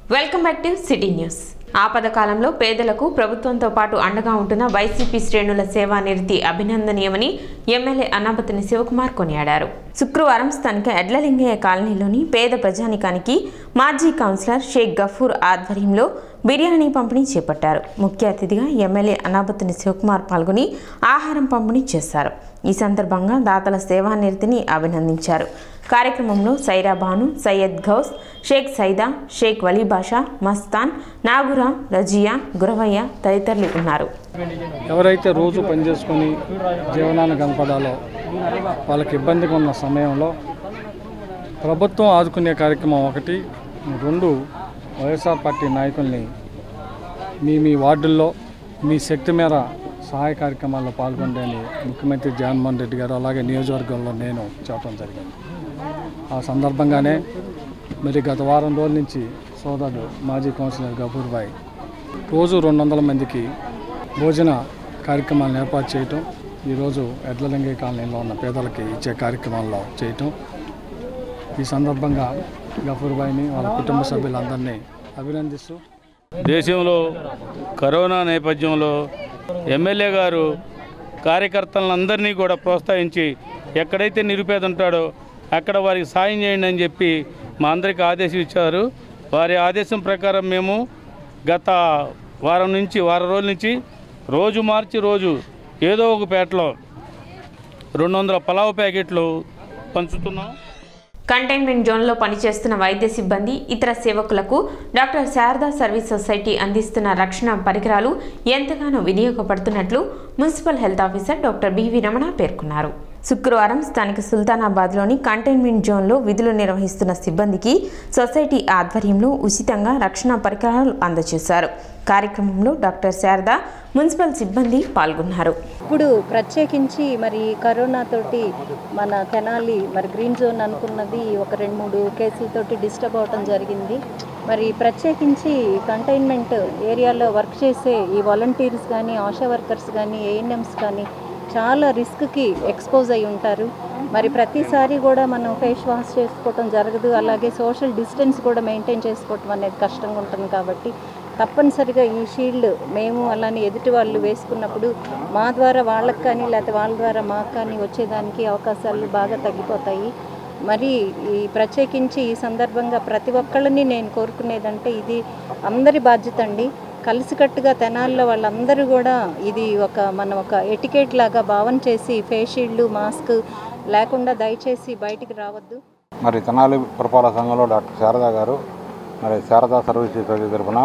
welcome back to city news ఆపద కాలంలో పేదలకు ప్రభుత్వంతో పాటు అండగా ఉంటున్న వైసీపీ శ్రేణుల సేవా నిరతి అభినందనీయమని ఎమ్మెల్యే అన్నాపతిని శివకుమార్ కొనియాడారు శుక్రవారం స్థానిక ఎడ్లలింగయ్య కాలనీలోని పేద ప్రజానికానికి మాజీ కౌన్సిలర్ షేక్ గఫూర్ ఆధ్వర్యంలో బిర్యానీ పంపిణీ చేపట్టారు ముఖ్య అతిథిగా ఎమ్మెల్యే అనాబతుని శివకుమార్ పాల్గొని ఆహారం పంపిణీ చేశారు ఈ సందర్భంగా దాతల సేవా నిరతిని అభినందించారు కార్యక్రమంలో సైరా బాను సయ్యద్ గౌస్ షేక్ సైదా షేక్ వలీ బాషా మస్తాన్ నాగురా రజియా గురవయ్య తదితరులు ఉన్నారు ఎవరైతే రోజు పనిచేసుకొని జీవనాన్ని కనపడాలో వాళ్ళకి ఇబ్బందిగా ఉన్న సమయంలో ప్రభుత్వం ఆదుకునే కార్యక్రమం ఒకటి రెండు వైఎస్ఆర్ పార్టీ నాయకుల్ని మీ మీ వార్డుల్లో మీ శక్తి మేర సహాయ కార్యక్రమాల్లో పాల్గొండి అని ముఖ్యమంత్రి జగన్మోహన్ రెడ్డి గారు అలాగే నియోజకవర్గంలో నేను చెప్పడం జరిగింది ఆ సందర్భంగానే మరి గత వారం రోజుల నుంచి సోదరుడు మాజీ కౌన్సిలర్ గఫూర్ భాయ్ రోజు రెండు వందల మందికి భోజన కార్యక్రమాలను ఏర్పాటు చేయటం ఈరోజు ఎడ్లలింగయ్య కాలనీలో ఉన్న పేదలకి ఇచ్చే కార్యక్రమాల్లో చేయటం ఈ సందర్భంగా గఫూర్ భాయ్ని వాళ్ళ కుటుంబ సభ్యులందరినీ అభినందిస్తూ దేశంలో కరోనా నేపథ్యంలో ఎమ్మెల్యే గారు కార్యకర్తలందరినీ కూడా ప్రోత్సహించి ఎక్కడైతే నిరుపేద ఉంటాడో అక్కడ వారికి సాయం చేయండి అని చెప్పి మా అందరికీ ఆదేశం ఇచ్చారు వారి ఆదేశం ప్రకారం మేము గత వారం నుంచి వారం రోజుల నుంచి రోజు మార్చి రోజు ఏదో ఒక పేటలో రెండు వందల పలావ్ ప్యాకెట్లు పంచుతున్నాం కంటైన్మెంట్ జోన్లో పనిచేస్తున్న వైద్య సిబ్బంది ఇతర సేవకులకు డాక్టర్ శారదా సర్వీస్ సొసైటీ అందిస్తున్న రక్షణ పరికరాలు ఎంతగానో వినియోగపడుతున్నట్లు municipal health officer doctor BV Ramana పేర్కొన్నారు శుక్రవారం స్థానిక సుల్తానాబాద్లోని కంటైన్మెంట్ జోన్లో విధులు నిర్వహిస్తున్న సిబ్బందికి సొసైటీ ఆధ్వర్యంలో ఉచితంగా రక్షణ పరికరాలు అందజేశారు కార్యక్రమంలో డాక్టర్ శారద మున్సిపల్ సిబ్బంది పాల్గొన్నారు ఇప్పుడు ప్రత్యేకించి మరి కరోనా తోటి మన తెనాలి మరి గ్రీన్ జోన్ అనుకున్నది ఒక రెండు మూడు కేసులతోటి డిస్టర్బ్ అవటం జరిగింది మరి ప్రత్యేకించి కంటైన్మెంట్ ఏరియాలో వర్క్ చేసే ఈ వాలంటీర్స్ కానీ ఆశా వర్కర్స్ కానీ ఏఎన్ఎంస్ కానీ చాలా రిస్క్కి ఎక్స్పోజ్ అయి ఉంటారు మరి ప్రతిసారి కూడా మనం ఫేస్ వాష్ చేసుకోవటం జరగదు అలాగే సోషల్ డిస్టెన్స్ కూడా మెయింటైన్ చేసుకోవటం అనేది కష్టంగా ఉంటుంది కాబట్టి తప్పనిసరిగా ఈ షీల్డ్ మేము అలానే ఎదుటి వాళ్ళు వేసుకున్నప్పుడు మా ద్వారా వాళ్ళకి కానీ లేకపోతే వాళ్ళ ద్వారా మాకు కానీ వచ్చేదానికి అవకాశాలు బాగా తగ్గిపోతాయి మరి ఈ ప్రత్యేకించి ఈ సందర్భంగా ప్రతి ఒక్కళ్ళని నేను కోరుకునేదంటే ఇది అందరి బాధ్యత అండి కలిసికట్టుగా తెనాల్లో వాళ్ళందరూ కూడా ఇది ఒక మనం ఒక ఎటికేట్ లాగా భావన చేసి ఫేస్ షీల్డ్ మాస్క్ లేకుండా దయచేసి బయటికి రావద్దు మరి తెనాలి పురపాలక సంఘంలో డాక్టర్ శారదా గారు మరి శారదా సర్వీస్ సొసైటీ తరఫున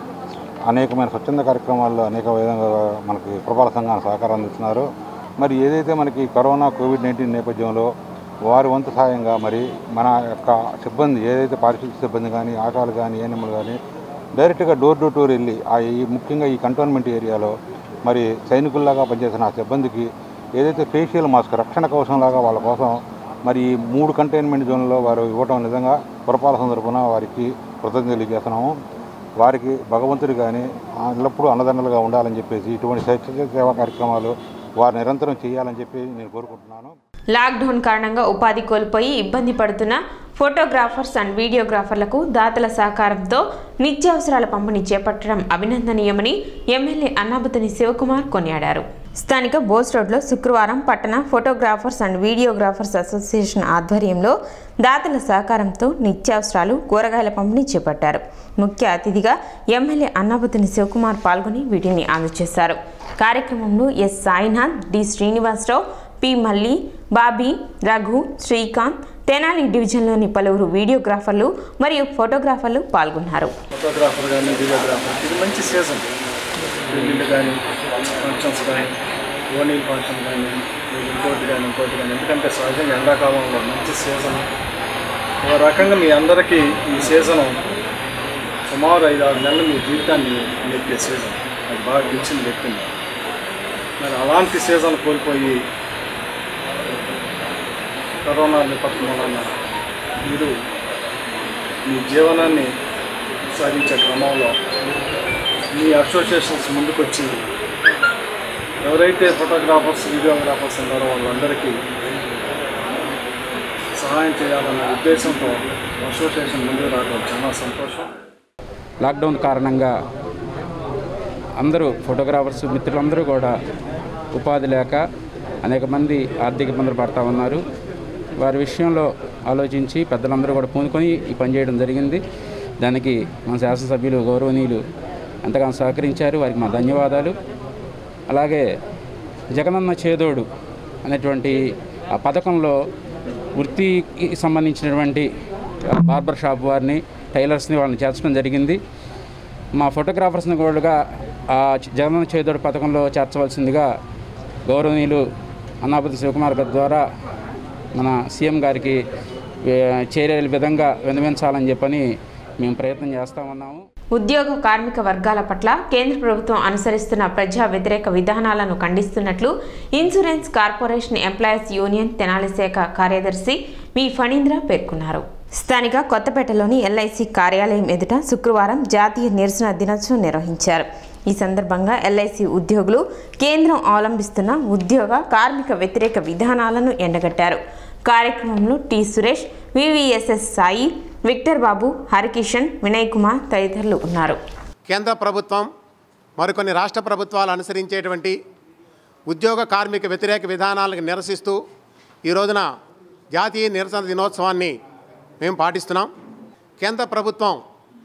అనేకమైన స్వచ్ఛంద కార్యక్రమాల్లో అనేక విధంగా మనకి పురపాలక సంఘానికి సహకారం అందిస్తున్నారు మరి ఏదైతే మనకి కరోనా కోవిడ్ నైన్టీన్ నేపథ్యంలో వారి వంతు సాయంగా మరి మన యొక్క సిబ్బంది ఏదైతే పారిశుద్ధ్య సిబ్బంది కానీ ఆటోలు కానీ ఏఎన్ఎంలు కానీ డైరెక్ట్గా డోర్ టు డోర్ వెళ్ళి ఆ ఈ ముఖ్యంగా ఈ కంటోన్మెంట్ ఏరియాలో మరి సైనికుల్లాగా పనిచేసిన ఆ సిబ్బందికి ఏదైతే ఫేషియల్ మాస్క్ రక్షణ కవచంలాగా వాళ్ళ కోసం మరి ఈ మూడు కంటైన్మెంట్ జోన్లో వారు ఇవ్వటం నిజంగా పురపాలక తరపున వారికి కృతజ్ఞతలు తెలియజేస్తున్నాము వారికి భగవంతుడు కానీ ఎల్లప్పుడూ అన్నదండలుగా ఉండాలని చెప్పేసి ఇటువంటి స్వచ్ఛ సేవా కార్యక్రమాలు వారు నిరంతరం చేయాలని చెప్పి నేను కోరుకుంటున్నాను లాక్డౌన్ కారణంగా ఉపాధి కోల్పోయి ఇబ్బంది పడుతున్న ఫోటోగ్రాఫర్స్ అండ్ వీడియోగ్రాఫర్లకు దాతల సహకారంతో నిత్యావసరాల పంపిణీ చేపట్టడం అభినందనీయమని ఎమ్మెల్యే అన్నాబుతని శివకుమార్ కొనియాడారు స్థానిక బోస్ రోడ్లో శుక్రవారం పట్టణ ఫోటోగ్రాఫర్స్ అండ్ వీడియోగ్రాఫర్స్ అసోసియేషన్ ఆధ్వర్యంలో దాతల సహకారంతో నిత్యావసరాలు కూరగాయల పంపిణీ చేపట్టారు ముఖ్య అతిథిగా ఎమ్మెల్యే అన్నాబుతని శివకుమార్ పాల్గొని వీటిని అందజేశారు కార్యక్రమంలో ఎస్ సాయినాథ్ డి శ్రీనివాసరావు పి మల్లి బాబీ రఘు శ్రీకాంత్ తెనాలి డివిజన్లోని పలువురు వీడియోగ్రాఫర్లు మరియు ఫోటోగ్రాఫర్లు పాల్గొన్నారు ఫోటోగ్రాఫర్ కానీ వీడియోగ్రాఫర్ ఇది మంచి సీజన్ పెళ్ళిళ్ళు కానీ ఫంక్షన్స్ కానీ ఓనీల్ ఫంక్షన్ కానీ ఇంకోటి కానీ ఇంకోటి కానీ ఎందుకంటే సహజంగా ఎండాకాలంలో మంచి సీజన్ ఒక రకంగా మీ అందరికీ ఈ సీజను సుమారు ఐదు ఆరు నెలలు మీ జీవితాన్ని నెప్పే సీజన్ అది బాగా గెలిచింది చెప్పింది మరి అలాంటి సీజన్ కోల్పోయి కరోనా విపత్తు వలన మీరు మీ జీవనాన్ని సాగించే క్రమంలో మీ అసోసియేషన్స్ ముందుకొచ్చి ఎవరైతే ఫోటోగ్రాఫర్స్ వీడియోగ్రాఫర్స్ ఉన్నారో వాళ్ళందరికీ సహాయం చేయాలన్న ఉద్దేశంతో అసోసియేషన్ ముందుకు రావడం చాలా సంతోషం లాక్డౌన్ కారణంగా అందరూ ఫోటోగ్రాఫర్స్ మిత్రులందరూ కూడా ఉపాధి లేక అనేక మంది ఆర్థిక ఇబ్బందులు పడతా ఉన్నారు వారి విషయంలో ఆలోచించి పెద్దలందరూ కూడా పూనుకొని ఈ పని చేయడం జరిగింది దానికి మన శాసనసభ్యులు గౌరవనీయులు ఎంతగానో సహకరించారు వారికి మా ధన్యవాదాలు అలాగే జగనన్న చేదోడు అనేటువంటి ఆ పథకంలో వృత్తికి సంబంధించినటువంటి బార్బర్ షాప్ వారిని టైలర్స్ని వాళ్ళని చేర్చడం జరిగింది మా ఫోటోగ్రాఫర్స్ని కూడా ఆ జగనన్న చేదోడు పథకంలో చేర్చవలసిందిగా గౌరవనీయులు అన్నాపతి శివకుమార్ గారి ద్వారా మన సీఎం గారికి ఏ, చేరే విధంగా విన్నవించాలని చెప్పని మేము ప్రయత్నం చేస్తూ ఉన్నాము ఉద్యోగ కార్మిక వర్గాల పట్ల కేంద్ర ప్రభుత్వం అనుసరిస్తున్న ప్రజా వ్యతిరేక విధానాలను ఖండిస్తున్నట్లు insurance corporation employees union Tenali శాఖ కార్యదర్శి వి ఫణీంద్ర పేర్కొన్నారు స్థానిక కొత్తపేటలోని ఎల్ఐసి కార్యాలయం ఎదుట శుక్రవారం జాతీయ నిరసన దినోత్సవం నిర్వహించారు ఈ సందర్భంగా ఎల్ఐసి ఉద్యోగులు కేంద్రం అవలంబిస్తున్న ఉద్యోగ కార్మిక వ్యతిరేక విధానాలను ఎండగట్టారు కార్యక్రమంలో టి సురేష్ వివిఎస్ఎస్ సాయి విక్టర్ బాబు హరికిషన్ వినయ్ కుమార్ తదితరులు ఉన్నారు కేంద్ర ప్రభుత్వం మరికొన్ని రాష్ట్ర ప్రభుత్వాలు అనుసరించేటువంటి ఉద్యోగ కార్మిక వ్యతిరేక విధానాలకు నిరసిస్తూ ఈ రోజున జాతీయ నిరసన దినోత్సవాన్ని మేము పాటిస్తున్నాం కేంద్ర ప్రభుత్వం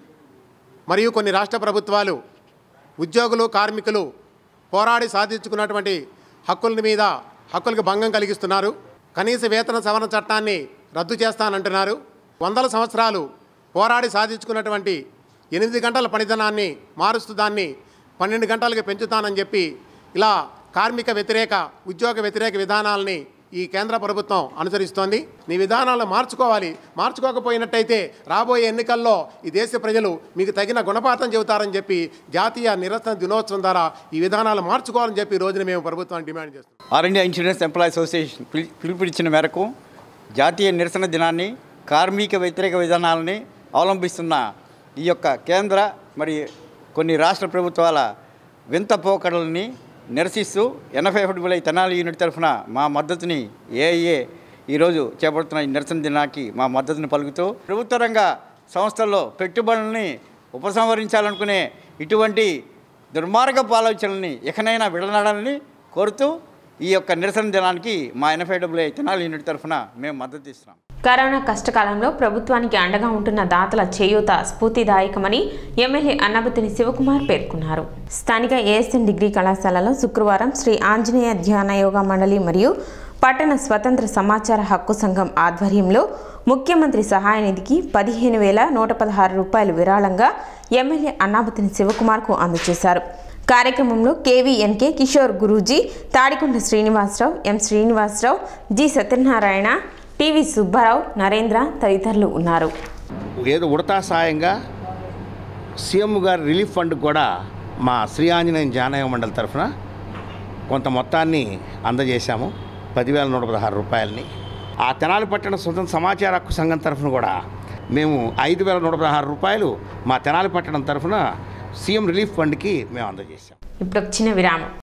మరియు కొన్ని రాష్ట్ర ప్రభుత్వాలు ఉద్యోగులు కార్మికులు పోరాడి సాధించుకున్నటువంటి హక్కుల మీద హక్కులకు భంగం కలిగిస్తున్నారు కనీస వేతన సవరణ చట్టాన్ని రద్దు చేస్తానంటున్నారు వందల సంవత్సరాలు పోరాడి సాధించుకున్నటువంటి ఎనిమిది గంటల పనిదినాన్ని మారుస్తూ దాన్ని పన్నెండు గంటలకు పెంచుతానని చెప్పి ఇలా కార్మిక వ్యతిరేక ఉద్యోగ వ్యతిరేక విధానాలని ఈ కేంద్ర ప్రభుత్వం అనుసరిస్తోంది నీ విధానాలను మార్చుకోవాలి మార్చుకోకపోయినట్టయితే రాబోయే ఎన్నికల్లో ఈ దేశ ప్రజలు మీకు తగిన గుణపాఠం చెబుతారని చెప్పి జాతీయ నిరసన దినోత్సవం ద్వారా ఈ విధానాలు మార్చుకోవాలని చెప్పి ఈ రోజున మేము ప్రభుత్వాన్ని డిమాండ్ చేస్తున్నాం all India insurance employee association పిలి- పిలుపునిచ్చిన మేరకు జాతీయ నిరసన దినాన్ని కార్మిక వ్యతిరేక విధానాలని అవలంబిస్తున్న ఈ యొక్క కేంద్ర మరి కొన్ని రాష్ట్ర ప్రభుత్వాల వింత పోకడల్ని నిరసిస్తూ ఎన్ఎఫ్ఎఫ్డబ్ల్యూ తెనాలి యూనిట్ తరఫున మా మద్దతుని ఏఏ ఈరోజు చేపడుతున్న ఈ నిరసన దినానికి మా మద్దతుని పలుకుతూ ప్రభుత్వ రంగ సంస్థల్లో పెట్టుబడుల్ని ఉపసంహరించాలనుకునే ఇటువంటి దుర్మార్గపు ఆలోచనల్ని ఎకనైనా విడనాడాలని కోరుతూ ఈ యొక్క నిరసన దినానికి మా ఎన్ఎఫ్ఐడబ్ల్యూ తెనాలి యూనిట్ తరఫున మేము మద్దతు ఇస్తున్నాం కరోనా కష్టకాలంలో ప్రభుత్వానికి అండగా ఉంటున్న దాతల చేయూత స్ఫూర్తిదాయకమని ఎమ్మెల్యే అన్నబతిని శివకుమార్ పేర్కొన్నారు స్థానిక ఏఎస్ఎన్ డిగ్రీ కళాశాలలో శుక్రవారం శ్రీ ఆంజనేయ ధ్యాన యోగా మండలి మరియు పట్టణ స్వతంత్ర సమాచార హక్కు సంఘం ఆధ్వర్యంలో ముఖ్యమంత్రి సహాయ నిధికి పదిహేను వేల నూట పదహారు రూపాయలు విరాళంగా ఎమ్మెల్యే అన్నాబతిని శివకుమార్కు అందజేశారు కార్యక్రమంలో కేవీఎన్కే కిషోర్ గురూజీ తాడికొండ శ్రీనివాసరావు ఎం శ్రీనివాసరావు జి సత్యనారాయణ టీవీ సుబ్బారావు నరేంద్ర తదితరులు ఉన్నారు ఏదో ఉడతా సాయంగా సీఎం గారి రిలీఫ్ ఫండ్ కూడా మా శ్రీ ఆంజనేయ జానయ మండలి తరఫున కొంత మొత్తాన్ని అందజేశాము పదివేల నూట పదహారు రూపాయలని ఆ తెనాలి పట్టణ స్వతంత్ర సమాచార హక్కు సంఘం తరఫున కూడా మేము ఐదు వేల నూట పదహారు రూపాయలు మా తెనాలి పట్టణం తరఫున సీఎం రిలీఫ్ ఫండ్కి మేము అందజేశాం ఇప్పుడు ఒక చిన్న విరామం